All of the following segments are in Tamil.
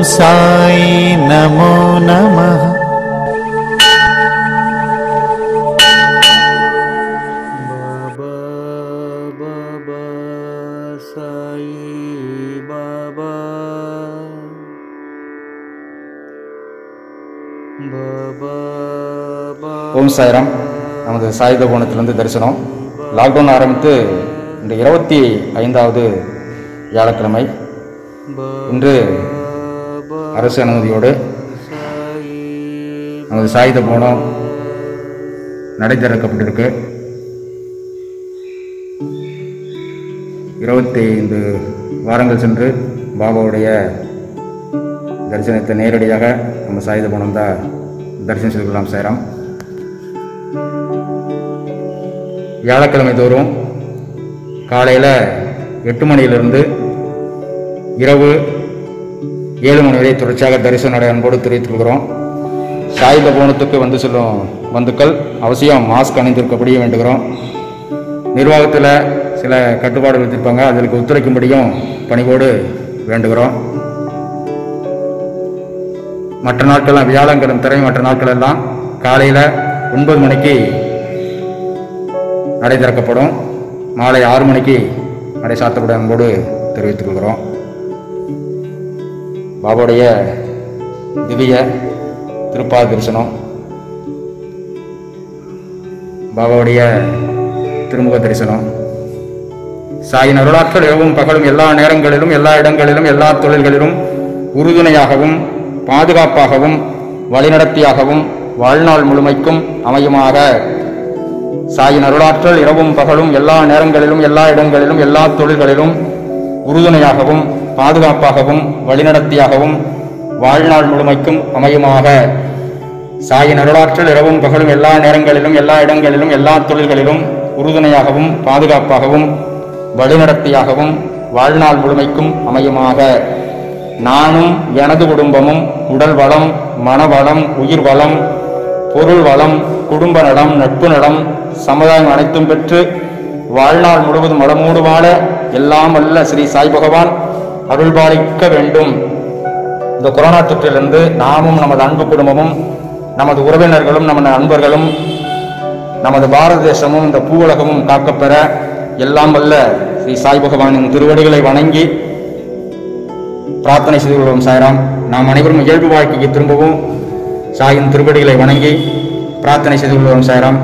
साई नमो नमः बाबा बाबा साई बाबा बाबा ஓம் சாய்ராம் நமது சாயுத கோணத்திலிருந்து தரிசனம் லாக்டவுன் ஆரம்பித்து இந்த இருபத்தி ஐந்தாவது வியாழக்கிழமை இன்று அரசு அனுமதியோடு நமது சாயுத கோணம் நடை திறக்கப்பட்டிருக்கு இருபத்தி ஐந்து வாரங்கள் சென்று பாபாவுடைய தரிசனத்தை நேரடியாக நம்ம சாயுத கோணம் தான் தரிசனம் செய்து கொள்ளலாம் சாய்ராம் வியாழக்கிழமை தோறும் காலையில் எட்டு மணியிலிருந்து இரவு ஏழு மணி வரை தொடர்ச்சியாக தரிசன நடை அன்போடு தெரிவித்துக் கொள்கிறோம் சாயுத கோணத்துக்கு வந்து செல்லும் பந்துக்கள் அவசியம் மாஸ்க் அணிந்திருக்கப்படி வேண்டுகிறோம் நிர்வாகத்தில் சில கட்டுப்பாடுகள் வைத்திருப்பாங்க அதற்கு ஒத்துழைக்கும்படியும் பணிவோடு வேண்டுகிறோம் மற்ற நாட்கள்லாம் வியாழக்கிழமை திறமை மற்ற நாட்கள் எல்லாம் காலையில் ஒன்பது மணிக்கு நடை திறக்கப்படும் மாலை ஆறு மணிக்கு நடை சாத்தப்படும் என்போடு தெரிவித்துக் கொள்கிறோம் பாபாவுடைய திவ்ய திருப்பாத தரிசனம் பாபாவுடைய திருமுக தரிசனம் சாயின் அருளாற்றல் இரவும் பகலும் எல்லா நேரங்களிலும் எல்லா இடங்களிலும் எல்லா தொழில்களிலும் உறுதுணையாகவும் பாதுகாப்பாகவும் வழிநடத்தியாகவும் வாழ்நாள் முழுமைக்கும் அமையுமாக சாயின் அருளாற்றல் இரவும் பகலும் எல்லா நேரங்களிலும் எல்லா இடங்களிலும் எல்லா தொழில்களிலும் உறுதுணையாகவும் பாதுகாப்பாகவும் வழிநடத்தியாகவும் வாழ்நாள் முழுமைக்கும் அமையுமாக சாயின் அருளாற்றல் இரவும் பகலும் எல்லா நேரங்களிலும் எல்லா இடங்களிலும் எல்லா தொழில்களிலும் உறுதுணையாகவும் பாதுகாப்பாகவும் வழிநடத்தியாகவும் வாழ்நாள் முழுமைக்கும் அமையுமாக நானும் எனது குடும்பமும் உடல் வளம் மனவளம் உயிர் வளம் பொருள் வளம் குடும்ப நலம் நட்பு நலம் சமுதாயம் அனைத்தும் பெற்று வாழ்நாள் முழுவதும் வளமோடு வாழ எல்லாம் வல்ல ஸ்ரீ சாய் பகவான் அருள்பாலிக்க வேண்டும் இந்த கொரோனா தொற்றிலிருந்து நாமும் நமது அன்பு குடும்பமும் நமது உறவினர்களும் நமது நண்பர்களும் நமது பாரத தேசமும் இந்த பூவுலகமும் காக்கப்பெற எல்லாம் வல்ல ஸ்ரீ சாய் பகவானின் திருவடிகளை வணங்கி பிரார்த்தனை செய்து கொள்வோம் சாய்ராம் நாம் அனைவரும் இயல்பு வாழ்க்கைக்கு திரும்பவும் சாயின் திருவடிகளை வணங்கி பிரார்த்தனை செய்து கொள்வோம் சாய்ராம்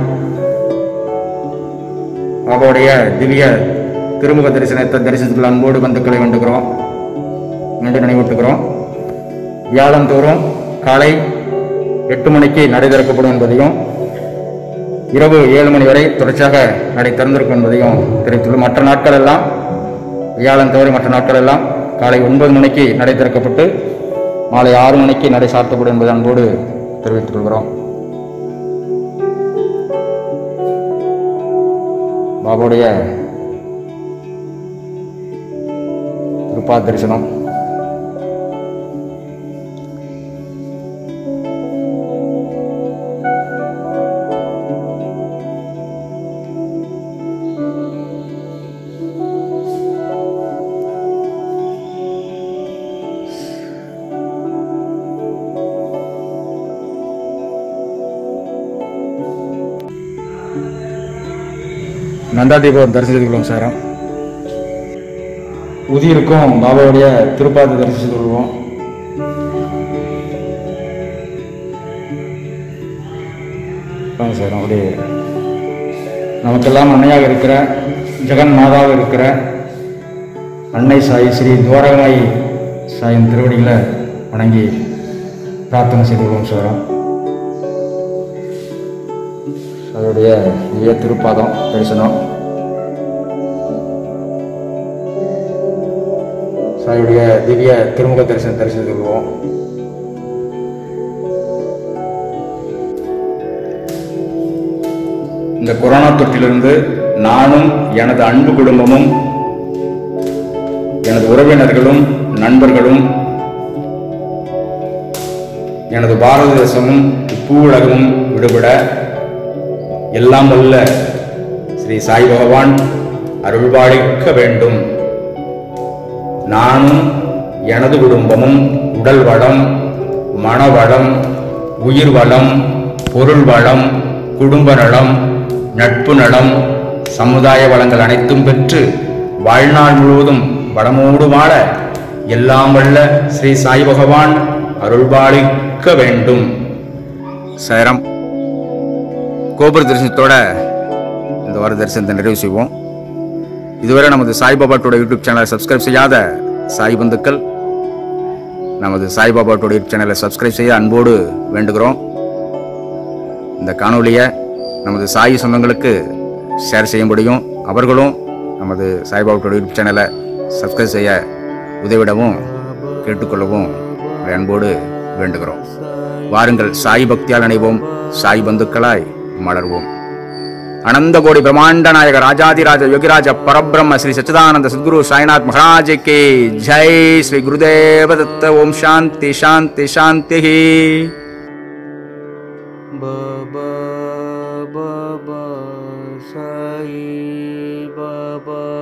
பாபாவுடைய திவ்ய திருமுக தரிசனத்தை தரிசனத்தில் அன்போடு பந்துக்களை வேண்டுகிறோம் மீண்டும் நினைவூட்டுகிறோம் வியாழந்தோறும் காலை எட்டு மணிக்கு நடை திறக்கப்படும் என்பதையும் இரவு ஏழு மணி வரை தொடர்ச்சியாக நடை திறந்திருக்கும் என்பதையும் தெரிவித்துள்ளோம் மற்ற நாட்கள் எல்லாம் வியாழன் தவிர மற்ற நாட்கள் எல்லாம் காலை ஒன்பது மணிக்கு நடை திறக்கப்பட்டு மாலை ஆறு மணிக்கு நடை சாத்தப்படும் என்பதை அன்போடு தெரிவித்துக் கொள்கிறோம் பாபாவுடைய திருப்பாத தரிசனம் நந்தாதீபம் தரிசனம் செய்து கொள்வோம் சாரம் உதியிருக்கும் பாபாவுடைய திருப்பாத தரிசனம் செய்து கொள்வோம் வாங்க சார் அப்படியே நமக்கெல்லாம் அன்னையாக இருக்கிற ஜெகன் மாதாவாக இருக்கிற அன்னை சாய் ஸ்ரீ துவாரகமாய் சாயின் திருவடிகளை வணங்கி பிரார்த்தனை செய்து கொள்வோம் சாரம் அதோடைய திவ்ய திருப்பாதம் தரிசனம் சாயுடைய திவ்ய திருமுக தரிசனம் தரிசித்து கொள்வோம் இந்த கொரோனா தொற்றிலிருந்து நானும் எனது அன்பு குடும்பமும் எனது உறவினர்களும் நண்பர்களும் எனது பாரத தேசமும் பூவுலகமும் விடுபட எல்லாம் வல்ல ஸ்ரீ சாய் பகவான் அருள்பாலிக்க வேண்டும் நானும் எனது குடும்பமும் உடல் வளம் மனவளம் உயிர் வளம் பொருள் வளம் குடும்ப நலம் நட்பு நலம் சமுதாய வளங்கள் அனைத்தும் பெற்று வாழ்நாள் முழுவதும் வளமோடு வாழ எல்லாம் வல்ல ஸ்ரீ சாய் பகவான் அருள்பாலிக்க வேண்டும் சேரம் கோபுர தரிசனத்தோட இந்த வார தரிசனத்தை நிறைவு செய்வோம் இதுவரை நமது சாய்பாபாட்டோட யூடியூப் சேனலை சப்ஸ்கிரைப் செய்யாத சாய் பந்துக்கள் நமது சாய்பாபாட்டோட யூடியூப் சேனலை சப்ஸ்கிரைப் செய்ய அன்போடு வேண்டுகிறோம் இந்த காணொளியை நமது சாய் சொந்தங்களுக்கு ஷேர் செய்ய முடியும் அவர்களும் நமது சாய்பாபாட்டோட யூடியூப் சேனலை சப்ஸ்கிரைப் செய்ய உதவிடவும் கேட்டுக்கொள்ளவும் உங்களை அன்போடு வேண்டுகிறோம் வாருங்கள் சாய் பக்தியால் அணைவோம் சாய் பந்துக்களாய் மலர்வோம் அனந்த கோடி பிரம்மாண்ட நாயக ராஜாதிராஜ யோகிராஜ பரபிரம்ம ஸ்ரீ சச்சிதானந்த சத்குரு சாய்நாத் மகாராஜ் கே ஜெய் ஸ்ரீ குருதேவ தத்த ஓம் சாந்தி சாந்தி சாந்தி பாபா பாபா சாயி பாபா